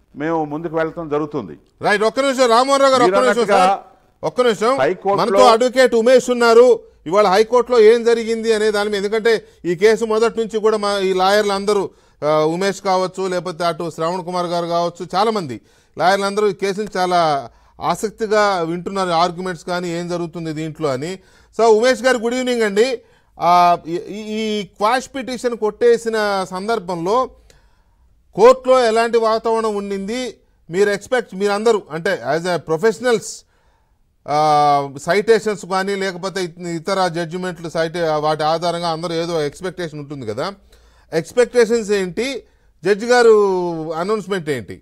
మేము ముందుకు వెళ్తాం జరుగుతుంది రైట్ ఒక్క నిమిషం రామ్మోహన్ రావు గారు ఒక్క మీరు నిమిషం అన్నట్టుగా సార్ ఒక్క నిమిషం హైకోర్టులో- మనతో అడ్వకేట్ ఉమేష్ ఉన్నారు ఇవాళ హైకోర్టులో ఏం జరిగింది అనే దాని మీద ఎందుకంటే ఈ కేసు మొదటి నుంచి కూడా మా ఈ లాయర్లు అందరూ ఆ, ఉమేష్ కావచ్చు లేకపోతే అటు శ్రవణ్ కుమార్ గారు కావచ్చు చాలా మంది లాయర్లు అందరూ ఈ కేసుని చాలా ఆసక్తిగా వింటున్నారు ఆర్గ్యుమెంట్స్ కానీ ఏం జరుగుతుంది దీంట్లో అని సో ఉమేష్ గారు గుడ్ ఈవినింగ్ అండి ఆ, ఈ- ఈ- ఈ క్వాష్ పిటిషన్ కొట్టేసిన సందర్భంలో కోర్టులో ఎలాంటి వాతావరణం ఉండింది మీరు ఎక్స్పెక్ట్ మీరందరూ అంటే యాజ్ ఎ ప్రొఫెషనల్స్ సైటేషన్స్ కానీ లేకపోతే ఇత- ఇతర జడ్జిమెంట్లు సైటే వాటి ఆధారంగా అందరూ ఏదో ఎక్స్పెక్టేషన్ ఉంటుంది కదా ఎక్స్పెక్టేషన్స్ ఏంటి జడ్జి గారు అనౌన్స్మెంట్ ఏంటి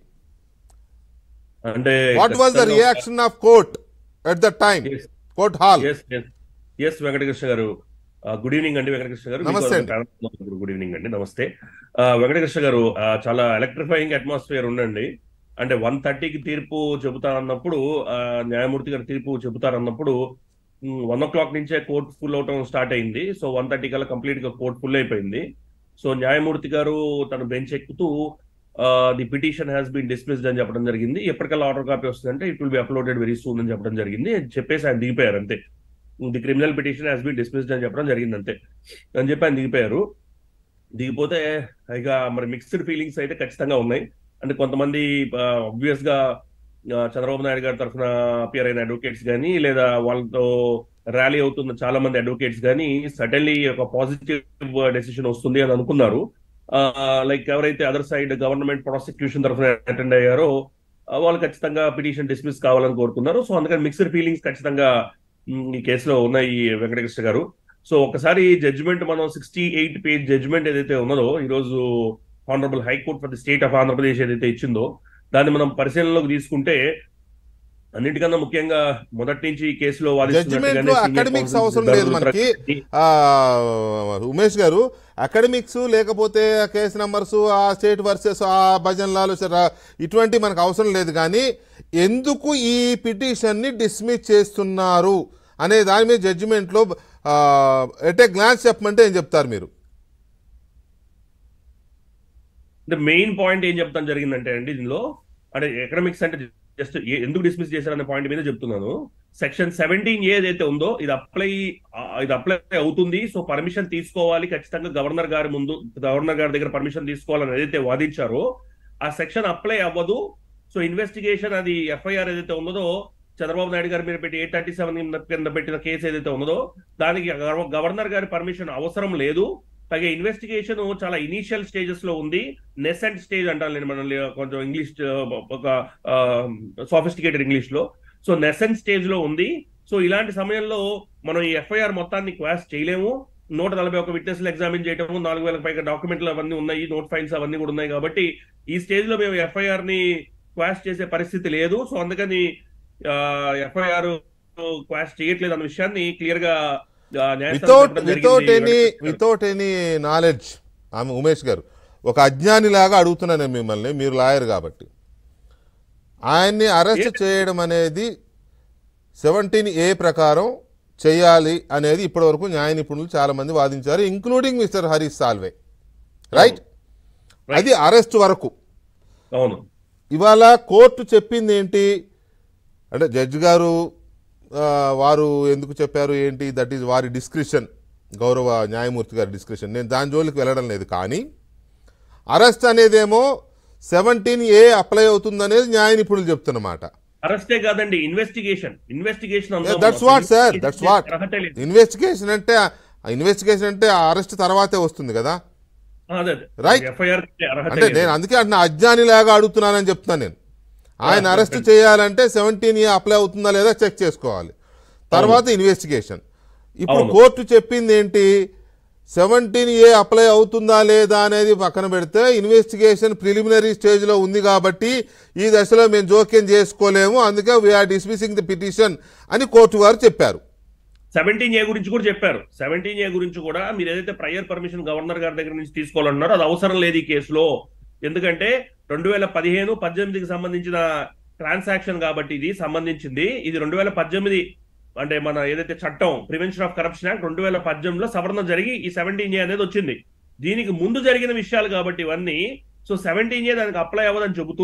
అంటే what was the reaction of court at the time Yes. Court hall S S Venkatakrishna garu good evening అండి వెంకటకృష్ణ గారు నమస్తే అండి. గుడ్ ఈవినింగ్ అండి నమస్తే ఆ, వెంకటకృష్ణ గారు ఆ, చాలా ఎలక్ట్రిఫైయింగ్ అట్మాస్ఫియర్ ఉండండి అంటే వన్ థర్టీకి తీర్పు చెబుతారన్నప్పుడు ఆ, న్యాయమూర్తి గారు తీర్పు చెబుతారన్నప్పుడు వన్ ఓ క్లాక్ నుంచే కోర్ట్ ఫుల్ అవటం స్టార్ట్ అయింది సో వన్ థర్టీ కల్లా కంప్లీట్ గా కోర్ట్ ఫుల్ అయిపోయింది సో న్యాయమూర్తి గారు తన బెంచ్ ఎక్కుతూ the petition has been dismissed అని చెప్పడం జరిగింది ఎప్పటికల్లా ఆర్డర్ కాపీ వస్తుందంటే it will be uploaded very soon అని చెప్పడం జరిగింది చెప్పేసి ఆయన దిగిపోయారు అంతే the criminal petition has been dismissed అని చెప్పడం జరిగింది అంతే అని చెప్పి ఆయన దిగిపోయారు దిగిపోతే ఇక మరి మిక్స్డ్ ఫీలింగ్స్ అయితే ఖచ్చితంగా ఉన్నాయి అంటే కొంతమంది ఆబ్వియస్ గా ఆ, చంద్రబాబు నాయుడు గారి తరఫున అపియర్ అయిన అడ్వకేట్స్ కానీ లేదా వాళ్ళతో ర్యాలీ అవుతున్న చాలా మంది అడ్వకేట్స్ కానీ సడన్లీ ఒక పాజిటివ్ డెసిషన్ వస్తుంది అని అనుకున్నారు లైక్ ఎవరైతే అదర్ సైడ్ గవర్నమెంట్ ప్రాసిక్యూషన్ తరఫున అటెండ్ అయ్యారో ఆ, వాళ్ళు ఖచ్చితంగా పిటిషన్ డిస్మిస్ కావాలని కోరుకున్నారు సో అందుకని మిక్స్డ్ ఫీలింగ్స్ ఖచ్చితంగా మ్, ఈ కేసులో ఉన్నాయి వెంకటకృష్ణ గారు సో ఒకసారి జడ్జిమెంట్ మనం సిక్స్టీ ఎయిట్ పేజ్ జడ్జిమెంట్ ఏదైతే ఉన్నదో ఈ రోజు honourable high court for the state of Andhra Pradesh ఏదైతే ఇచ్చిందో దాన్ని మనం పరిశీలనలోకి తీసుకుంటే అన్నిటికన్నా ముఖ్యంగా మొదటి నుంచి ఈ కేసులో జడ్జిమెంట్ లో అకాడమిక్స్ అవసరం లేదు మనకి ఆ, ఉమేష్ గారు అకాడమిక్స్ లేకపోతే కేసు నంబర్స్ ఆ స్టేట్ వర్సెస్ ఆ భజన్లాలు సర- ఇటువంటి మనకు అవసరం లేదు కానీ ఎందుకు ఈ పిటిషన్ని డిస్మిస్ చేస్తున్నారు అనే దాని మీద జడ్జిమెంట్లో ఎట్ ఏ గ్లాన్స్ చెప్పమంటే ఏం చెప్తారు మీరు అంటే మెయిన్ పాయింట్ ఏం చెప్తాను జరిగిందంటే అండి దీనిలో అంటే ఎకనామిక్స్ అంటే జస్ట్ ఎందుకు డిస్మిస్ చేశారనే పాయింట్ మీద చెప్తున్నాను సెక్షన్ సెవెంటీన్ ఏదైతే ఉందో ఇది అప్లై ఇది అప్లై అవుతుంది సో పర్మిషన్ తీసుకోవాలి ఖచ్చితంగా గవర్నర్ గారి ముందు గవర్నర్ గారి దగ్గర పర్మిషన్ తీసుకోవాలని ఏదైతే వాదించారో ఆ సెక్షన్ అప్లై అవ్వదు సో ఇన్వెస్టిగేషన్ అది ఎఫ్ఐఆర్ ఏదైతే ఉన్నదో చంద్రబాబు నాయుడు గారి మీద పెట్టి ఎయిట్ థర్టీ సెవెన్ కింద పెట్టిన కేసు ఏదైతే ఉన్నదో దానికి గవ- గవర్నర్ గారి పర్మిషన్ అవసరం లేదు పైగా ఇన్వెస్టిగేషన్ చాలా ఇనీషియల్ స్టేజెస్ లో ఉంది నెసెంట్ స్టేజ్ అంటాను నేను మనం కొంచెం ఇంగ్లీష్ ఒక సాఫిస్టికేటెడ్ ఇంగ్లీష్ లో సో నెసెంట్ స్టేజ్ లో ఉంది సో ఇలాంటి సమయంలో మనం ఈ ఎఫ్ఐఆర్ మొత్తాన్ని క్వాష్ చేయలేము నూట నలభై ఒక విట్నెస్లు ఎగ్జామిన్ చేయటము నాలుగు వేలకు పైగా డాక్యుమెంట్లు అవన్నీ ఉన్నాయి నోట్ ఫైల్స్ అవన్నీ కూడా ఉన్నాయి కాబట్టి ఈ స్టేజ్ లో మేము ఎఫ్ఐఆర్ ని క్వాష్ చేసే పరిస్థితి లేదు సో అందుకని ఎఫ్ఐఆర్ క్వాష్ చేయట్లేదు అన్న విషయాన్ని క్లియర్ గా ఆ, న్యాయస్థానం వితౌట్ చెప్పడం వితౌట్ జరిగింది. ఎనీ వితౌట్ ఎనీ నాలెడ్జ్ ఆమె ఉమేష్ గారు ఒక అజ్ఞానిలాగా అడుగుతున్నాను నేను మిమ్మల్ని మీరు లాయర్ కాబట్టి ఆయన్ని అరెస్ట్ చేయడం అనేది సెవెంటీన్ ఏ ప్రకారం చేయాలి అనేది ఇప్పటివరకు న్యాయ నిపుణులు చాలా మంది వాదించారు including mister Harish Salve right అది అరెస్ట్ వరకు అవును ఇవాళ కోర్టు చెప్పింది ఏంటి అంటే జడ్జి గారు ఆ, వారు ఎందుకు చెప్పారు ఏంటి దట్ ఈజ్ వారి డిస్క్రిప్షన్ గౌరవ న్యాయమూర్తి గారి డిస్క్రిప్షన్ నేను దాని జోలికి వెళ్ళడం లేదు కానీ అరెస్ట్ అనేదేమో సెవెంటీన్ ఏ అప్లై అవుతుంది అనేది న్యాయ నిపుణులు చెప్తున్నమాట అరెస్టే కాదండి investigation investigation that's what sir that's what investigation అంటే ఇన్వెస్టిగేషన్ అంటే అరెస్ట్ తర్వాతే వస్తుంది కదా Right. ఎఫ్ఐఆర్ అర్హత అంటే లేదు. నేను అందుకే అంటున్నా అజ్ఞానిలాగా అడుగుతున్నానని చెప్తున్నాను నేను ఆయన అరెస్ట్ చేయాలంటే సెవెంటీన్ ఏ అప్లై అవుతుందా లేదా చెక్ చేసుకోవాలి తర్వాత ఇన్వెస్టిగేషన్ ఇప్పుడు అవును. కోర్టు చెప్పింది ఏంటి సెవెంటీన్ ఏ అప్లై అవుతుందా లేదా అనేది పక్కన పెడితే ఇన్వెస్టిగేషన్ ప్రిలిమినరీ స్టేజ్లో ఉంది కాబట్టి ఈ దశలో మేము జోక్యం చేసుకోలేము అందుకే వీఆర్ డిస్మిసింగ్ ది పిటిషన్ అని కోర్టు వారు చెప్పారు సెవెంటీన్ ఏ గురించి కూడా చెప్పారు సెవెంటీన్ ఏ గురించి కూడా మీరు ఏదైతే ప్రయర్ పర్మిషన్ గవర్నర్ గారి దగ్గర నుంచి తీసుకోవాలన్నారో అది అవసరం లేదు ఈ కేసులో ఎందుకంటే రెండు వేల పదిహేను పద్దెనిమిదికి సంబంధించిన ట్రాన్సాక్షన్ కాబట్టి ఇది సంబంధించింది ఇది రెండు వేల పద్దెనిమిది అంటే మన ఏదైతే చట్టం ప్రివెన్షన్ ఆఫ్ కరప్షన్ యాక్ట్ రెండు వేల పద్దెనిమిదిలో సవరణ జరిగి ఈ సెవెంటీన్ ఏ అనేది వచ్చింది దీనికి ముందు జరిగిన విషయాలు కాబట్టి ఇవన్నీ సో సెవెంటీన్ ఏ దానికి అప్లై అవ్వదని చెబుతూ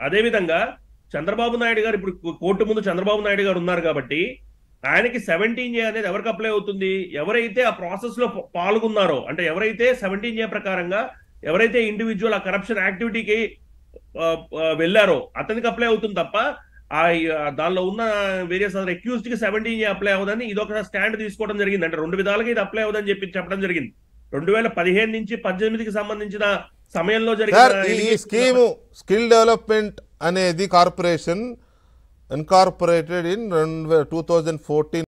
అదేవిధంగా చంద్రబాబు నాయుడు గారు ఇప్పుడు కోర్టు ముందు చంద్రబాబు నాయుడు గారు ఉన్నారు కాబట్టి ఆయనకి సెవెంటీన్ ఏ అనేది ఎవరికి అప్లై అవుతుంది ఎవరైతే ఆ ప్రాసెస్ లో పా- పాల్గొన్నారో అంటే ఎవరైతే సెవెంటీన్ ఏ ప్రకారంగా ఎవరైతే ఇండివిజువల్ ఆ కరప్షన్ యాక్టివిటీకి ఆ, ఆ, వెళ్ళారో అతనికి అప్లై అవుతుంది తప్ప ఆ ఆ దానిలో ఉన్న వేరియస్ అదర్ అక్యూజ్డ్ కి సెవెంటీన్ ఏ అప్లై అవ్వదని ఇది ఒక స్టాండ్ తీసుకోవడం జరిగింది అంటే రెండు విధాలుగా ఇది అప్లై అవ్వదని చెప్పి చెప్పడం జరిగింది రెండు వేల పదిహేను నుంచి పద్దెనిమిదికి సంబంధించిన సమయంలో సార్ జరిగిన ఈ- ఈ ఎన్నికల- స్కీము స్కిల్ డెవలప్మెంట్ అనేది కార్పొరేషన్ ఇన్కార్పొరేటెడ్ ఇన్ రెండు టూ థౌజండ్ ఫోర్టీన్